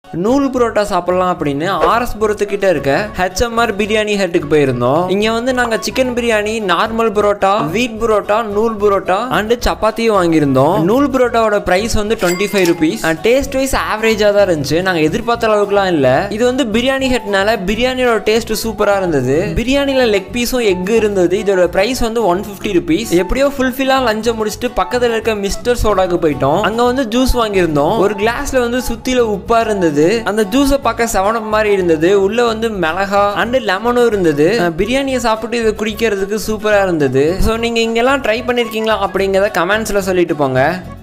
நூல் புரோட்டா சாப்பிடலாம் அப்படின்னு ஆர்எஸ் புரத்துக்கிட்ட இருக்க ஹெச்எம்ஆர் பிரியாணி ஹட்டுக்கு போயிருந்தோம் இங்க வந்து நாங்க சிக்கன் பிரியாணி நார்மல் புரோட்டா வீட் புரோட்டா நூல் புரோட்டா அண்ட் சப்பாத்தியும் வாங்கியிருந்தோம் நூல் புரோட்டாவோட பிரைஸ் வந்து twenty five rupees taste wise ஆவரேஜா தான் இருந்துச்சு நாங்க எதிர்பார்த்த அளவுக்குலாம் இல்ல இது வந்து பிரியாணி ஹட்னால பிரியாணியோட டேஸ்ட் சூப்பரா இருந்தது பிரியாணில லெக் பீஸும் எக் இருந்தது இதோட பிரைஸ் வந்து ஒன் ஃபிஃப்டி ருபீஸ் எப்படியோ ஃபுல்ஃபில்லா லஞ்சை முடிச்சுட்டு பக்கத்துல இருக்க மிஸ்டர் சோடாக்கு போயிட்டோம் அங்க வந்து ஜூஸ் வாங்கியிருந்தோம் ஒரு கிளாஸ்ல வந்து சுத்தில உப்பா இருந்தது அந்த ஜூஸை பார்க்க செவனப் மாதிரி இருந்தது உள்ள வந்து மிளகா அண்ட் லெமனும் இருந்தது அஹ் பிரியாணியை சாப்பிட்டு இதை குடிக்கிறதுக்கு சூப்பரா இருந்தது ஸோ நீங்க இங்கெல்லாம் ட்ரை பண்ணிருக்கீங்களா அப்படிங்கிறத கமெண்ட்ஸ்ல சொல்லிட்டு போங்க